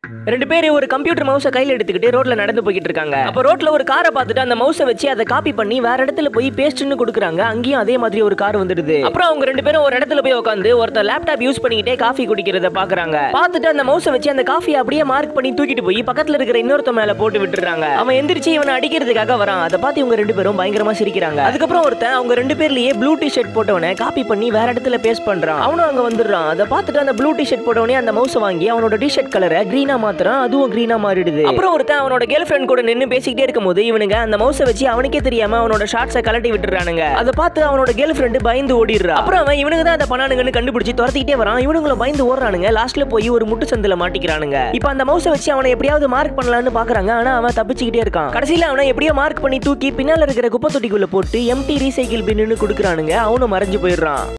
ரெண்டு பேர் ஒரு கம்ப்யூட்டர் மவுஸை கையில் எடுத்துக்கிட்டு ரோட்ல நடந்து போய்கிட்டு இருக்காங்க அப்போ ரோட்ல ஒரு காரை பார்த்துட்டு அந்த மவுஸை வச்சு அதை காப்பி பண்ணி வேற இடத்துல போய் பேஸ்ட்னு கொடுக்குறாங்க அங்கேயும் அதே மாதிரி ஒரு கார் வந்துடுது அப்புறம் அவங்க ரெண்டு பேரும் ஒரு இடத்துல போய் உட்காந்து ஒருத்தர் லேப்டாப் யூஸ் பண்ணிக்கிட்டே காஃபி குடிக்கிறத பாக்குறாங்க பார்த்துட்டு அந்த மவுஸை வச்சு அந்த காஃபியை அப்படியே மார்க் பண்ணி தூக்கிட்டு போய் பக்கத்துல இருக்கிற இன்னொருத்த மேல போட்டு விட்டுறாங்க அவன் எந்திரிச்சு இவனை அடிக்கிறதுக்காக வரான் அதை பார்த்து இவங்க ரெண்டு பேரும் பயங்கரமா சிரிக்கிறாங்க அதுக்கப்புறம் ஒருத்தன் அவங்க ரெண்டு பேர்லயே ப்ளூ டி ஷர்ட் போட்டவனை காப்பி பண்ணி வேற இடத்துல பேஸ்ட் பண்றான் அவனும் அங்க வந்துடுறான் அதை பார்த்துட்டு அந்த ப்ளூ டி ஷர்ட் போட்டவனே அந்த மவுஸை வாங்கி அவனோட டி ஷர்ட் கலரை கிரீனா மாத்துறான் அதுவும் கிரீனா மாறிடுது அப்புறம் ஒருத்தன் அவனோட கேர்ள் ஃப்ரெண்ட் கூட நின்னு பேசிக்கிட்டே இருக்கும்போது இவனுங்க அந்த மவுஸை வச்சு அவனுக்கே தெரியாம அவனோட ஷார்ட்ஸை கலட்டி விட்டுறானுங்க அதை பார்த்து அவனோட கேர்ள் ஃப்ரெண்டு பயந்து ஓடிடுறா அப்புறம் அவன் இவனுங்க தான் அதை பண்ணானுங்கன்னு கண்டுபிடிச்சு துரத்திக்கிட்டே வரான் இவனுங்களும் பயந்து ஓடுறானுங்க லாஸ்ட்ல போய் ஒரு முட்டு சந்தில மாட்டிக்கிறானுங்க இப்போ அந்த மவுஸை வச்சு அவனை எப்படியாவது மார்க் பண்ணலாம்னு பாக்குறாங்க ஆனா அவன் தப்பிச்சுக்கிட்டே இருக்கான் கடைசியில அவனை எப்படியோ மார்க் பண்ணி தூக்கி பின்னால இருக்கிற குப்பை தொட்டிக்குள்ள போட்டு எம்டி ரீசைக்கிள் பின்னு கொடுக்குறானுங்க அவனும் மறைஞ்சு போயிடுறான்